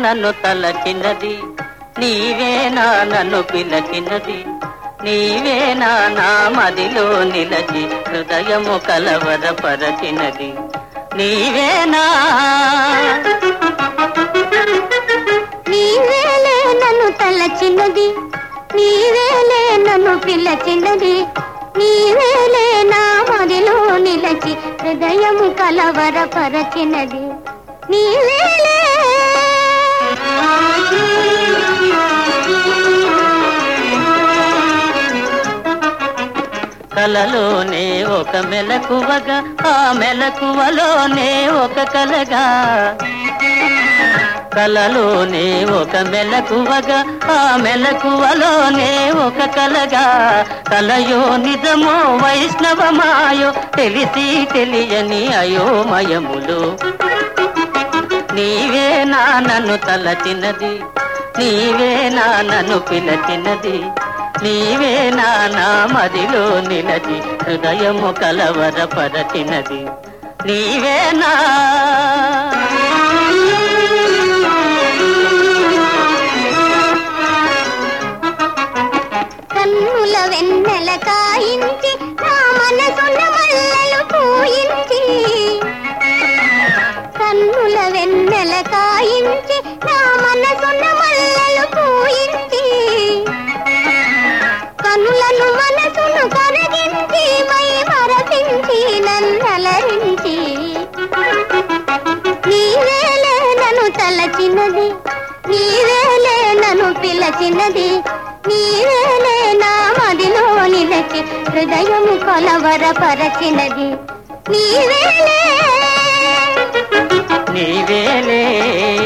నన్ను తలచినది నీవేనా నన్ను పిలచినది నీవేనా నా మదిలో నిలచి హృదయము కలవరపరచినది నీవేనా నీవేలే నన్ను తలచినది నీవేలే నన్ను పిలచినది నీవేలే నా మదిలో నిలచి హృదయము కలవరపరచినది నీవేలే కలలోనే ఒక మెలకువగా ఆ మెలకువలోనే ఒక కలగా కలలోనే ఒక మెలకువగా ఆ మెలకువలోనే ఒక కలగా కలయో నిజమో వైష్ణవమాయో తెలిసి తెలియని అయోమయములు నీవే నా నన్ను తలచినది నీవే నా నన్ను పిలచినది నీవే నా నా మదిలో నిలచి హృదయము కలవరపరచినది నీవేనా కన్నుల వెన్నెల కాయించి నా మనసున మల్లెలు పూయించి కన్నుల వెన్నెల కాయించి నా మనసున మల్లెలు పూయించి కనులను మనసును కరగించి మై మరపించి నన్నలరించి నీవేలే నన్ను తలచినది నీవేలే నన్ను పిలచినది నీవేలే నా మదిలో నిలచి హృదయము కొలవరపరచినది నీవేలే నీవేలే